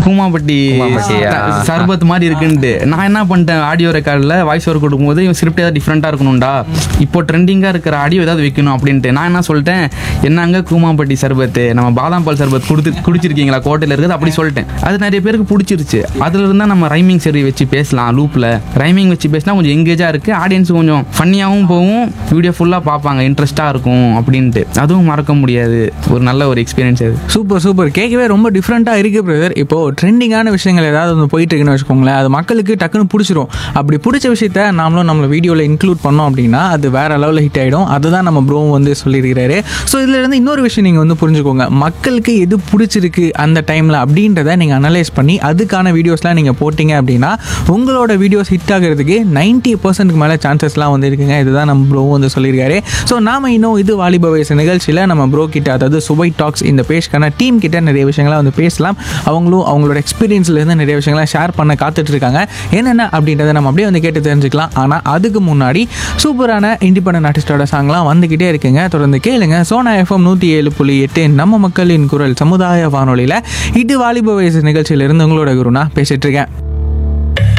கூமாப்பட்டி கூமாப்பட்டியா? ச- சர்பத் மாதிரி இருக்குன்ட்டு நான் என்ன பண்ணிட்டேன் ஆடியோ ரெக்கார்டில் வாய்ஸ் ஓவர் கொடுக்கும்போது இவன் ஸ்கிரிப்ட் ஏதாவது டிஃப்ரெண்ட்டாக இருக்கணும்டா இப்போ ட்ரெண்டிங்காக இருக்கிற ஆடியோ ஏதாவது வைக்கணும் அப்படின்ட்டு நான் என்ன சொல்லிட்டேன் என்னங்க கூமாப்பட்டி சர்பத்து நம்ம பாதாம் பால் சர்பத் கொடுத்து குடிச்சிருக்கீங்களா கோட்டையில் இருக்குது அப்படி சொல்லிட்டேன் அது நிறைய பேருக்கு பிடிச்சிருச்சு அதுல இருந்தால் நம்ம ரைமிங் சரி வச்சு பேசலாம் லூப்பில் ரைமிங் வச்சு பேசினா கொஞ்சம் எங்கேஜாக இருக்குது ஆடியன்ஸ் கொஞ்சம் ஃபன்னியாகவும் போகும் வீடியோ ஃபுல்லாக பார்ப்பாங்க இன்ட்ரெஸ்ட்டாக இருக்கும் அப்படின்ட்டு அதுவும் மறக்க முடியாது ஒரு நல்ல ஒரு எக்ஸ்பீரியன்ஸ் அது சூப்பர் சூப்பர் கேட்கவே ரொம்ப டிஃப்ரெண்ட்டாக இருக்குது பிரதர் இப்போ ட்ரெண்டிங்கான விஷயங்கள் ஏதாவது ஒன்று போயிட்டு இருக்குன்னு வச்சுக்கோங்களேன் அது மக்களுக்கு டக்குன்னு பிடிச்சிரும் அப்படி பிடிச்ச விஷயத்த நாமளும் நம்ம வீடியோவில் இன்க்ளூட் பண்ணோம் அப்படின்னா அது வேற லெவலில் ஹிட் ஆகிடும் அதுதான் நம்ம ப்ரோவும் வந்து சொல்லியிருக்கிறாரு ஸோ இதுல இருந்து இன்னொரு விஷயம் நீங்கள் வந்து புரிஞ்சுக்கோங்க மக்களுக்கு எது பிடிச்சிருக்கு அந்த டைமில் அப்படின்றத நீங்கள் அனலைஸ் பண்ணி அதுக்கான வீடியோஸ்லாம் நீங்கள் போட்டிங்க அப்படின்னா உங்களோட வீடியோஸ் ஹிட் ஆகிறதுக்கு நைன்ட்டி பர்சன்ட்க்கு மேலே சான்சஸ்லாம் வந்து இருக்குங்க இதுதான் நம்ம ப்ரோ வந்து சொல்லியிருக்காரு ஸோ நாம இன்னும் இது வாலிப வயசு நிகழ்ச்சியில் நம்ம ப்ரோ கிட்ட அதாவது சுபை டாக்ஸ் இந்த பேஜ்க்கான டீம் கிட்ட நிறைய விஷயங்களை வந்து பேசலாம் அவங்களும் அவங்களோட எக்ஸ்பீரியன்ஸ்லேருந்து நிறைய விஷயங்களை ஷேர் பண்ண காத்துட்டு இருக்காங்க என்னென்ன அப்படின்றத நம்ம அப்படியே வந்து கேட்டு தெரிஞ்சுக்கலாம் ஆனால் அதுக்கு முன்னாடி சூப்பரான இண்டிபெண்டன்ட் ஆர்டிஸ்டோட சாங்லாம் வந்துக்கிட்டே இருக்குங்க தொடர்ந்து கேளுங்க சோனா எஃப்எம் நூற்றி ஏழு புள்ளி எட்டு நம்ம மக்களின் குரல் சமுதாய வானொலியில் இது வாலிப வயசு நிகழ்ச்சியிலிருந்து உங்களோட குருனா பேசிட்டு இருக்கேன்